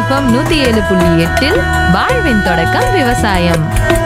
FM நூத்தி ஏழு புள்ளி எட்டில் வாழ்வின் தொடக்கம் விவசாயம்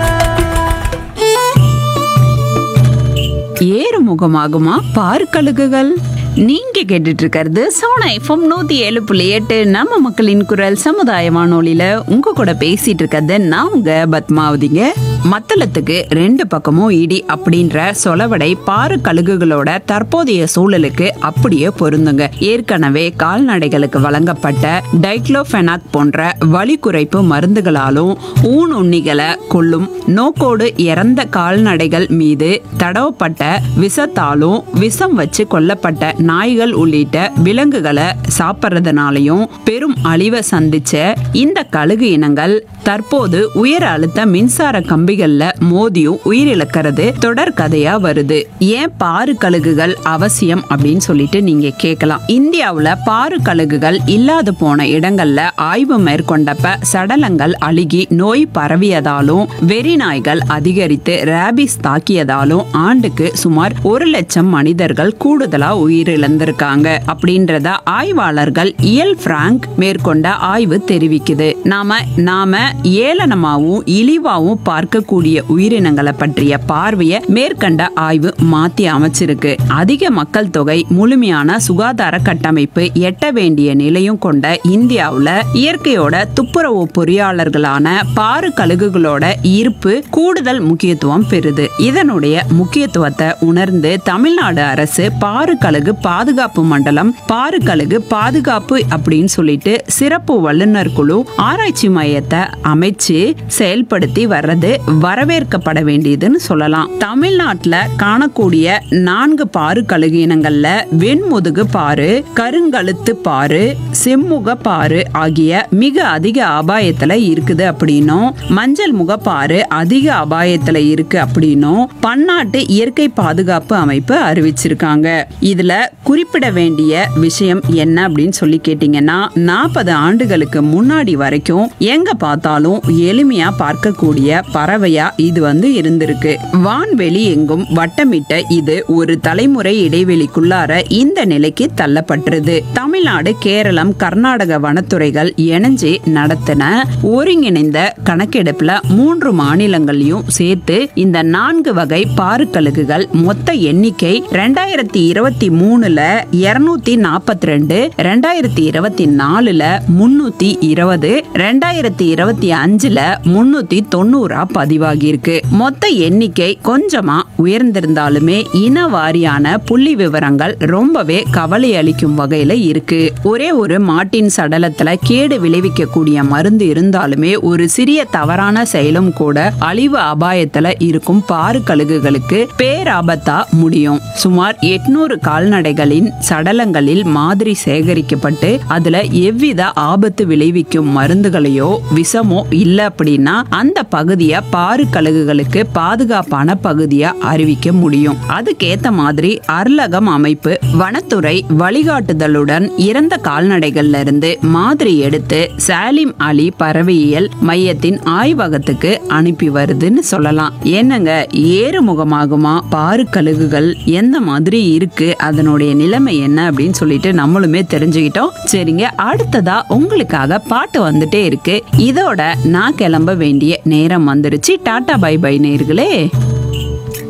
ஏறுமுகமாகுமா பார்க்கழுகுகள் நீங்க கேட்டுட்டு இருக்கிறது சோனா எஃப்எம் நூத்தி ஏழு புள்ளி எட்டு நம்ம மக்களின் குரல் சமுதாய வானொலியில உங்க கூட பேசிட்டு இருக்கிறது நான் உங்க பத்மாவதிங்க மத்தளத்துக்கு ரெண்டு பக்கமும் இடி அப்படின்ற சொலவடை பாரு கழுகுகளோட தற்போதைய சூழலுக்கு அப்படியே பொருந்துங்க ஏற்கனவே கால்நடைகளுக்கு வழங்கப்பட்ட டைக்ளோஃபெனாக் போன்ற வலி குறைப்பு மருந்துகளாலும் ஊன் உண்ணிகளை கொல்லும் நோக்கோடு இறந்த கால்நடைகள் மீது தடவப்பட்ட விஷத்தாலும் விஷம் வச்சு கொல்லப்பட்ட நாய்கள் உள்ளிட்ட விலங்குகளை சாப்பிட்றதுனாலையும் பெரும் அழிவை சந்திச்ச இந்த கழுகு இனங்கள் தற்போது உயர் அழுத்த மின்சார கம்பிகள்ல மோதியும் உயிரிழக்கிறது தொடர் கதையா வருது ஏன் பாரு கழுகுகள் அவசியம் அப்படின்னு சொல்லிட்டு நீங்க கேட்கலாம் இந்தியாவுல பாரு கழுகுகள் இல்லாது போன இடங்கள்ல ஆய்வு மேற்கொண்டப்ப சடலங்கள் அழுகி நோய் பரவியதாலும் வெறி நாய்கள் அதிகரித்து ரேபிஸ் தாக்கியதாலும் ஆண்டுக்கு சுமார் ஒரு லட்சம் மனிதர்கள் கூடுதலா உயிரிழந்திருக்காங்க அப்படின்றத ஆய்வாளர்கள் இயல் பிராங்க் மேற்கொண்ட ஆய்வு தெரிவிக்குது நாம நாம ஏளனமாவும் இழிவாவும் பார்க்கக்கூடிய உயிரினங்களை பற்றிய பார்வையை மேற்கண்ட ஆய்வு மாத்தி அமைச்சிருக்கு அதிக மக்கள் தொகை முழுமையான சுகாதார கட்டமைப்பு எட்ட வேண்டிய நிலையும் கொண்ட இந்தியாவுல இயற்கையோட துப்புரவு பொறியாளர்களான பாரு கழுகுகளோட இருப்பு கூடுதல் முக்கியத்துவம் பெறுது இதனுடைய முக்கியத்துவத்தை உணர்ந்து தமிழ்நாடு அரசு பாரு கழுகு பாதுகாப்பு மண்டலம் பாரு கழுகு பாதுகாப்பு அப்படின்னு சொல்லிட்டு சிறப்பு வல்லுநர் குழு ஆராய்ச்சி மையத்தை அமைச்சு செயல்படுத்தி வர்றது வரவேற்கப்பட வேண்டியதுன்னு சொல்லலாம் தமிழ்நாட்டுல காணக்கூடிய நான்கு பாரு கழுகு இனங்கள்ல வெண்முதுகு பாரு கருங்கழுத்து பாரு செம்முக பாரு ஆகிய மிக அதிக அபாயத்துல இருக்குது அப்படின்னும் மஞ்சள் முகப்பாறு அதிக அபாயத்துல இருக்கு அப்படின்னும் பன்னாட்டு இயற்கை பாதுகாப்பு அமைப்பு அறிவிச்சிருக்காங்க இதுல குறிப்பிட வேண்டிய விஷயம் என்ன அப்படின்னு சொல்லி கேட்டீங்கன்னா நாற்பது ஆண்டுகளுக்கு முன்னாடி வரைக்கும் எங்க பார்த்தாலும் எளிமையா பார்க்கக்கூடிய பறவையா இது வந்து இருந்திருக்கு வான்வெளி எங்கும் வட்டமிட்ட இது ஒரு தலைமுறை இடைவெளிக்குள்ளார இந்த நிலைக்கு தள்ளப்பட்டிருது தமிழ்நாடு கேரளம் கர்நாடக வனத்துறைகள் இணைஞ்சு நடத்தின ஒருங்கிணைந்த கணக்கெடுப்புல மூன்று மாநிலங்களையும் சேர்த்து இந்த நான்கு வகை பாருக்கழுகுகள் மொத்த எண்ணிக்கை ரெண்டாயிரத்தி இருபத்தி மூணுல இருநூத்தி நாற்பத்தி ரெண்டு ரெண்டாயிரத்தி இருபத்தி நாலுல முன்னூத்தி இருபது ரெண்டாயிரத்தி இருபத்தி அஞ்சுல முன்னூத்தி தொண்ணூறா பதிவாகியிருக்கு மொத்த எண்ணிக்கை கொஞ்சமா உயர்ந்திருந்தாலுமே இன வாரியான புள்ளி விவரங்கள் ரொம்பவே கவலை அளிக்கும் வகையில இருக்கு ஒரே ஒரு மாட்டின் சடலத்துல கேடு விளைவிக்கக்கூடிய மருந்து இருந்தாலுமே ஒரு சிறிய தவறான செயலும் கூட அழிவு அபாயத்துல இருக்கும் பாரு கழுகுகளுக்கு பேராபத்தா முடியும் சுமார் எட்நூறு கால்நடைகளின் சடலங்களில் மாதிரி சேகரிக்கப்பட்டு அதுல எவ்வித ஆபத்து விளைவிக்கும் மருந்துகளையோ விஷமோ இல்ல அப்படின்னா அந்த பகுதியை பாரு கழுகுகளுக்கு பாதுகாப்பான பகுதியா அறிவிக்க முடியும் அதுக்கேத்த மாதிரி அர்லகம் அமைப்பு வனத்துறை வழிகாட்டுதலுடன் இறந்த கால்நடைகள்ல இருந்து மாதிரி எடுத்து சாலிம் அலி பறவையியல் மையத்தின் ஆய்வகத்துக்கு அனுப்பி வருதுன்னு சொல்லலாம் என்னங்க ஏறுமுகமாகுமா பாரு கழுகுகள் எந்த மாதிரி இருக்கு அதனுடைய நிலைமை என்ன அப்படின்னு சொல்லிட்டு நம்மளுமே தெரிஞ்சுக்கிட்டோம் சரிங்க அடுத்ததா உங்களுக்காக பாட்டு வந்துட்டே இருக்கு இதோட நான் கிளம்ப வேண்டிய நேரம் வந்துருச்சு டாடா பை பை நேர்களே